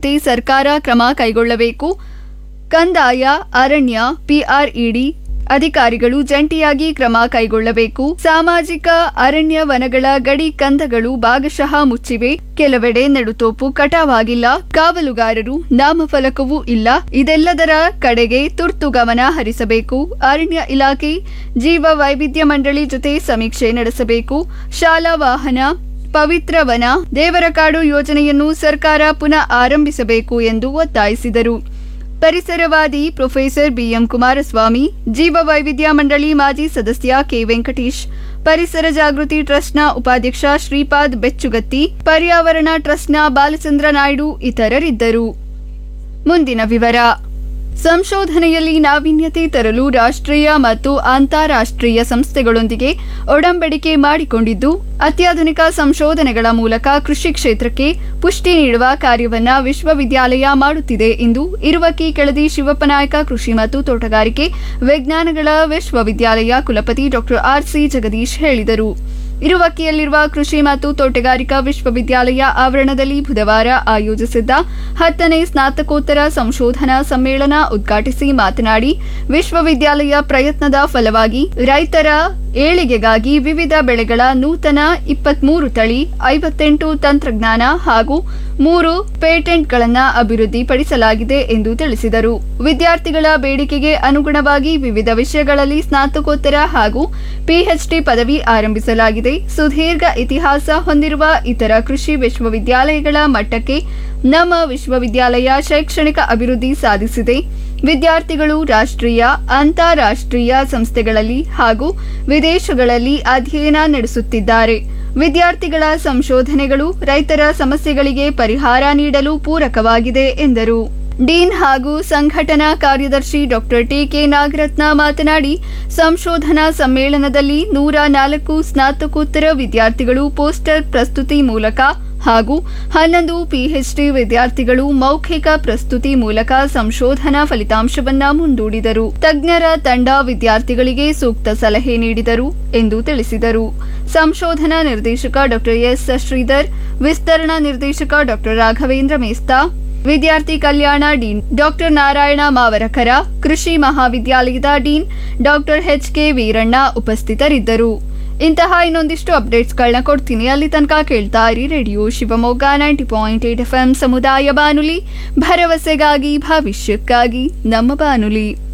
ಮಾಡುವಂತೆ ಸರ್ಕಾರ ಕ್ರಮ ಕೈಗೊಳ್ಳಬೇಕು ಕಂದಾಯ ಅರಣ್ಯ ಪಿಆರ್ಇಡಿ ಅಧಿಕಾರಿಗಳು ಜಂಟಿಯಾಗಿ ಕ್ರಮ ಕೈಗೊಳ್ಳಬೇಕು ಸಾಮಾಜಿಕ ಅರಣ್ಯ ವನಗಳ ಗಡಿ ಕಂದಗಳು ಭಾಗಶಃ ಮುಚ್ಚಿವೆ ಕೆಲವೆಡೆ ನೆಡುತೋಪು ಕಟಾವಾಗಿಲ್ಲ ಕಾವಲುಗಾರರು ನಾಮಫಲಕವೂ ಇಲ್ಲ ಇದೆಲ್ಲದರ ಕಡೆಗೆ ತುರ್ತು ಗಮನ ಹರಿಸಬೇಕು ಅರಣ್ಯ ಇಲಾಖೆ ಜೀವ ವೈವಿಧ್ಯ ಮಂಡಳಿ ಜೊತೆ ಸಮೀಕ್ಷೆ ನಡೆಸಬೇಕು ಶಾಲಾ ವಾಹನ ಪವಿತ್ರ ವನ ದೇವರಕಾಡು ಯೋಜನೆಯನ್ನು ಸರ್ಕಾರ ಪುನಃ ಆರಂಭಿಸಬೇಕು ಎಂದು ಒತ್ತಾಯಿಸಿದರು ಪರಿಸರವಾದಿ ಪ್ರೊಫೆಸರ್ ಬಿಎಂ ಕುಮಾರಸ್ವಾಮಿ ಜೀವ ವೈವಿಧ್ಯ ಮಂಡಳಿ ಮಾಜಿ ಸದಸ್ಯ ಕೆ ವೆಂಕಟೇಶ್ ಪರಿಸರ ಜಾಗೃತಿ ಟ್ರಸ್ಟ್ನ ಉಪಾಧ್ಯಕ್ಷ ಶ್ರೀಪಾದ್ ಬೆಚ್ಚುಗತ್ತಿ ಪರ್ಯಾವರಣ ಟ್ರಸ್ಟ್ನ ಬಾಲಚಂದ್ರ ನಾಯ್ಡು ಇತರರಿದ್ದರು ಮುಂದಿನ ವಿವರ ಸಂಶೋಧನೆಯಲ್ಲಿ ನಾವೀನ್ಯತೆ ತರಲು ರಾಷ್ಟ್ರೀಯ ಮತ್ತು ಅಂತಾರಾಷ್ಟ್ರೀಯ ಸಂಸ್ಥೆಗಳೊಂದಿಗೆ ಒಡಂಬಡಿಕೆ ಮಾಡಿಕೊಂಡಿದ್ದು ಅತ್ಯಾಧುನಿಕ ಸಂಶೋಧನೆಗಳ ಮೂಲಕ ಕೃಷಿ ಕ್ಷೇತ್ರಕ್ಕೆ ಪುಷ್ಟಿ ನೀಡುವ ಕಾರ್ಯವನ್ನ ವಿಶ್ವವಿದ್ಯಾಲಯ ಮಾಡುತ್ತಿದೆ ಎಂದು ಇರುವಕ್ಕಿ ಕೆಳದಿ ಶಿವಪ್ಪನಾಯಕ ಕೃಷಿ ಮತ್ತು ತೋಟಗಾರಿಕೆ ವಿಜ್ಞಾನಗಳ ವಿಶ್ವವಿದ್ಯಾಲಯ ಕುಲಪತಿ ಡಾಕ್ಟರ್ ಆರ್ಸಿ ಜಗದೀಶ್ ಹೇಳಿದರು ಇರುವಕ್ಕಿಯಲ್ಲಿರುವ ಕೃಷಿ ಮತ್ತು ತೋಟಗಾರಿಕಾ ವಿಶ್ವವಿದ್ಯಾಲಯ ಆವರಣದಲ್ಲಿ ಬುಧವಾರ ಆಯೋಜಿಸಿದ್ದ ಹತ್ತನೇ ಸ್ನಾತಕೋತ್ತರ ಸಂಶೋಧನಾ ಸಮ್ಮೇಳನ ಉದ್ಘಾಟಿಸಿ ಮಾತನಾಡಿ ವಿಶ್ವವಿದ್ಯಾಲಯ ಪ್ರಯತ್ನದ ಫಲವಾಗಿ ರೈತರ ಏಳಿಗೆಗಾಗಿ ವಿವಿಧ ಬೆಳೆಗಳ ನೂತನ ಇಪ್ಪತ್ಮೂರು ತಳಿ ಐವತ್ತೆಂಟು ತಂತ್ರಜ್ಞಾನ ಹಾಗೂ ಮೂರು ಪೇಟೆಂಟ್ಗಳನ್ನು ಅಭಿವೃದ್ಧಿಪಡಿಸಲಾಗಿದೆ ಎಂದು ತಿಳಿಸಿದರು ವಿದ್ಯಾರ್ಥಿಗಳ ಬೇಡಿಕೆಗೆ ಅನುಗುಣವಾಗಿ ವಿವಿಧ ವಿಷಯಗಳಲ್ಲಿ ಸ್ನಾತಕೋತ್ತರ ಹಾಗೂ ಪಿಎಚ್ಡಿ ಪದವಿ ಆರಂಭಿಸಲಾಗಿದೆ ಸುದೀರ್ಘ ಇತಿಹಾಸ ಹೊಂದಿರುವ ಇತರ ಕೃಷಿ ವಿಶ್ವವಿದ್ಯಾಲಯಗಳ ಮಟ್ಟಕ್ಕೆ ನಮ್ಮ ವಿಶ್ವವಿದ್ಯಾಲಯ ಶೈಕ್ಷಣಿಕ ಅಭಿವೃದ್ಧಿ ಸಾಧಿಸಿದೆ ವಿದ್ಯಾರ್ಥಿಗಳು ರಾಷ್ಟ್ರೀಯ ಅಂತಾರಾಷ್ಟ್ರೀಯ ಸಂಸ್ಥೆಗಳಲ್ಲಿ ಹಾಗೂ ವಿದೇಶಗಳಲ್ಲಿ ಅಧ್ಯಯನ ನಡೆಸುತ್ತಿದ್ದಾರೆ ವಿದ್ಯಾರ್ಥಿಗಳ ಸಂಶೋಧನೆಗಳು ರೈತರ ಸಮಸ್ಯೆಗಳಿಗೆ ಪರಿಹಾರ ನೀಡಲು ಪೂರಕವಾಗಿದೆ ಎಂದರು ಡೀನ್ ಹಾಗೂ ಸಂಘಟನಾ ಕಾರ್ಯದರ್ಶಿ ಡಾಕ್ಟರ್ ಟಿಕೆ ನಾಗರತ್ನ ಮಾತನಾಡಿ ಸಂಶೋಧನಾ ಸಮ್ಮೇಳನದಲ್ಲಿ ನೂರ ನಾಲ್ಕು ಸ್ನಾತಕೋತ್ತರ ವಿದ್ಯಾರ್ಥಿಗಳು ಪೋಸ್ಟರ್ ಪ್ರಸ್ತುತಿ ಮೂಲಕ ಹಾಗೂ ಹನ್ನೊಂದು ಪಿಎಚ್ಡಿ ವಿದ್ಯಾರ್ಥಿಗಳು ಮೌಖಿಕ ಪ್ರಸ್ತುತಿ ಮೂಲಕ ಸಂಶೋಧನಾ ಫಲಿತಾಂಶವನ್ನ ಮುಂದೂಡಿದರು ತಜ್ಞರ ತಂಡ ವಿದ್ಯಾರ್ಥಿಗಳಿಗೆ ಸೂಕ್ತ ಸಲಹೆ ನೀಡಿದರು ಎಂದು ತಿಳಿಸಿದರು ಸಂಶೋಧನಾ ನಿರ್ದೇಶಕ ಡಾಕ್ಟರ್ ಎಸ್ ಶ್ರೀಧರ್ ವಿಸ್ತರಣಾ ನಿರ್ದೇಶಕ ಡಾಕ್ಟರ್ ರಾಘವೇಂದ್ರ ಮೇಸ್ತಾ ವಿದ್ಯಾರ್ಥಿ ಕಲ್ಯಾಣ ಡೀನ್ ಡಾಕ್ಟರ್ ನಾರಾಯಣ ಮಾವರಕರ ಕೃಷಿ ಮಹಾವಿದ್ಯಾಲಯದ dean doctor H K Veeranna ಉಪಸ್ಥಿತರಿದ್ದರು ಇಂತಹ ಇನ್ನೊಂದಿಷ್ಟು ಅಪ್ಡೇಟ್ಸ್ಗಳನ್ನ ಕೊಡ್ತೀನಿ ಅಲ್ಲಿ ತನಕ ಕೇಳ್ತಾ ಇರಿ radio Shivamogga ninety point eight F M ಸಮುದಾಯ ಬಾನುಲಿ ಭರವಸೆಗಾಗಿ ಭವಿಷ್ಯಕ್ಕಾಗಿ ನಮ್ಮ ಬಾನುಲಿ